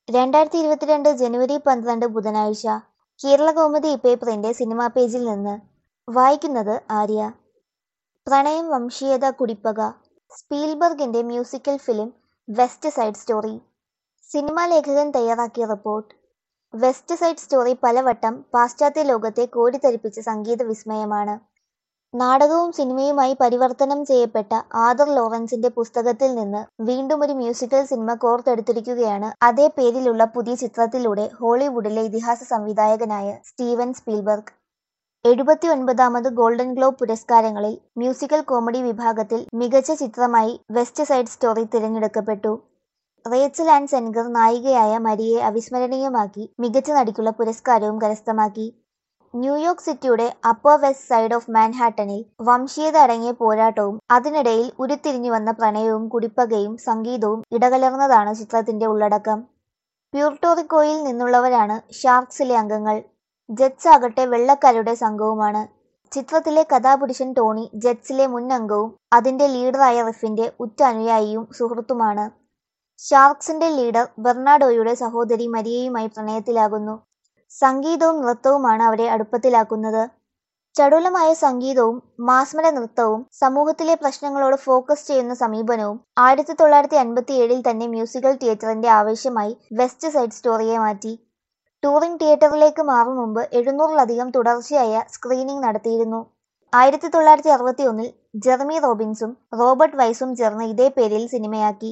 രണ്ടായിരത്തി ഇരുപത്തിരണ്ട് ജനുവരി പന്ത്രണ്ട് ബുധനാഴ്ച കേരളകൗമുദി പേപ്പറിന്റെ സിനിമാ പേജിൽ നിന്ന് വായിക്കുന്നത് ആര്യ പ്രണയം വംശീയത കുടിപ്പക സ്പീൽബർഗിന്റെ musical film West Side Story cinema ലേഖകൻ തയ്യാറാക്കിയ റിപ്പോർട്ട് വെസ്റ്റ് സൈഡ് സ്റ്റോറി പലവട്ടം പാശ്ചാത്യ ലോകത്തെ കോരിത്തരിപ്പിച്ച സംഗീത വിസ്മയമാണ് നാടകവും സിനിമയുമായി പരിവർത്തനം ചെയ്യപ്പെട്ട ആദർ ലോറൻസിന്റെ പുസ്തകത്തിൽ നിന്ന് വീണ്ടും ഒരു മ്യൂസിക്കൽ സിനിമ കോർത്തെടുത്തിരിക്കുകയാണ് അതേ പേരിലുള്ള പുതിയ ചിത്രത്തിലൂടെ ഹോളിവുഡിലെ ഇതിഹാസ സംവിധായകനായ സ്റ്റീവൻ സ്പീൽബർഗ് എഴുപത്തി ഒൻപതാമത് ഗോൾഡൻ ഗ്ലോബ് പുരസ്കാരങ്ങളിൽ മ്യൂസിക്കൽ കോമഡി വിഭാഗത്തിൽ മികച്ച ചിത്രമായി വെസ്റ്റ് സൈഡ് സ്റ്റോറി തിരഞ്ഞെടുക്കപ്പെട്ടു റേച്ചൽ ആൻഡ് സെൻഗർ നായികയായ മരിയെ അവിസ്മരണീയമാക്കി മികച്ച നടിക്കുള്ള പുരസ്കാരവും കരസ്ഥമാക്കി ന്യൂയോർക്ക് സിറ്റിയുടെ അപ്പർ വെസ്റ്റ് സൈഡ് ഓഫ് മാൻഹാട്ടനിൽ വംശീയത അടങ്ങിയ പോരാട്ടവും അതിനിടയിൽ ഉരുത്തിരിഞ്ഞു വന്ന പ്രണയവും കുടിപ്പകയും സംഗീതവും ഇടകലർന്നതാണ് ചിത്രത്തിന്റെ ഉള്ളടക്കം പ്യൂർട്ടോറിക്കോയിൽ നിന്നുള്ളവരാണ് ഷാർക്സിലെ അംഗങ്ങൾ ജെറ്റ്സ് ആകട്ടെ വെള്ളക്കാരുടെ സംഘവുമാണ് ചിത്രത്തിലെ കഥാപുരുഷൻ ടോണി ജെറ്റ്സിലെ മുൻ അംഗവും അതിന്റെ ലീഡറായ റിഫിന്റെ ഉറ്റ അനുയായിയും സുഹൃത്തുമാണ് ഷാർക്സിന്റെ ലീഡർ ബെർണാഡോയുടെ സഹോദരി മരിയയുമായി പ്രണയത്തിലാകുന്നു സംഗീതവും നൃത്തവുമാണ് അവരെ അടുപ്പത്തിലാക്കുന്നത് ചടുലമായ സംഗീതവും മാസ്മര നൃത്തവും സമൂഹത്തിലെ പ്രശ്നങ്ങളോട് ഫോക്കസ് ചെയ്യുന്ന സമീപനവും ആയിരത്തി തൊള്ളായിരത്തി അൻപത്തി ഏഴിൽ തന്നെ മ്യൂസിക്കൽ തിയേറ്ററിന്റെ ആവേശമായി വെസ്റ്റ് സൈഡ് സ്റ്റോറിയെ മാറ്റി ടൂറിംഗ് തിയേറ്ററിലേക്ക് മാറും മുമ്പ് എഴുന്നൂറിലധികം തുടർച്ചയായ സ്ക്രീനിംഗ് നടത്തിയിരുന്നു ആയിരത്തി തൊള്ളായിരത്തി അറുപത്തി ഒന്നിൽ ജെർമി റോബിൻസും റോബർട്ട് വൈസും ചേർന്ന് ഇതേ പേരിൽ സിനിമയാക്കി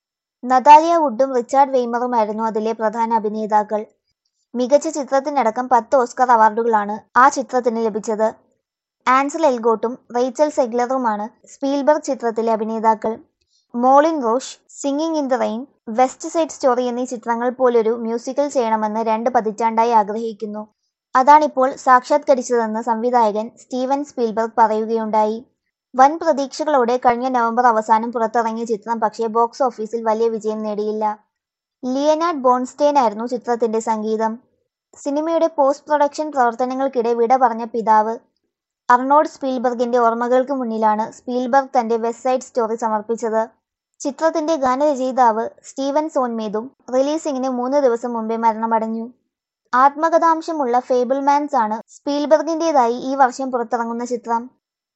നതാലിയ വുഡും റിച്ചാർഡ് വെയ്മറുമായിരുന്നു അതിലെ പ്രധാന അഭിനേതാക്കൾ മികച്ച ചിത്രത്തിനടക്കം പത്ത് ഓസ്കർ അവാർഡുകളാണ് ആ ചിത്രത്തിന് ലഭിച്ചത് ആൻസൽ എൽഗോട്ടും റേച്ചൽ സെഗ്ലറുമാണ് സ്പീൽബർഗ് ചിത്രത്തിലെ അഭിനേതാക്കൾ Moulin Rouge Singing in the Rain West Side Story എന്നീ ചിത്രങ്ങൾ പോലൊരു മ്യൂസിക്കൽ ചെയ്യണമെന്ന് രണ്ട് പതിറ്റാണ്ടായി ആഗ്രഹിക്കുന്നു അതാണിപ്പോൾ സാക്ഷാത്കരിച്ചതെന്ന് സംവിധായകൻ സ്റ്റീവൻ സ്പീൽബർഗ് പറയുകയുണ്ടായി വൻ പ്രതീക്ഷകളോടെ കഴിഞ്ഞ നവംബർ അവസാനം പുറത്തിറങ്ങിയ ചിത്രം പക്ഷേ ബോക്സ് ഓഫീസിൽ വലിയ വിജയം നേടിയില്ല ലിയനാർഡ് ബോൺസ്റ്റെയിൻ ആയിരുന്നു ചിത്രത്തിന്റെ സംഗീതം സിനിമയുടെ പോസ്റ്റ് പ്രൊഡക്ഷൻ പ്രവർത്തനങ്ങൾക്കിടെ വിട പറഞ്ഞ പിതാവ് അർണോൾഡ് സ്പീൽബർഗിന്റെ ഓർമ്മകൾക്ക് മുന്നിലാണ് സ്പീൽബർഗ് തന്റെ വെസ്റ്റ് സൈഡ് സ്റ്റോറി സമർപ്പിച്ചത് ചിത്രത്തിന്റെ ഗാനരചയിതാവ് സ്റ്റീവൻ സോൻമേതും റിലീസിംഗിന് മൂന്ന് ദിവസം മുമ്പേ മരണമടഞ്ഞു ആത്മകഥാംശമുള്ള ഫേബിൾമാൻസ് ആണ് സ്പീൽബർഗിന്റേതായി ഈ വർഷം പുറത്തിറങ്ങുന്ന ചിത്രം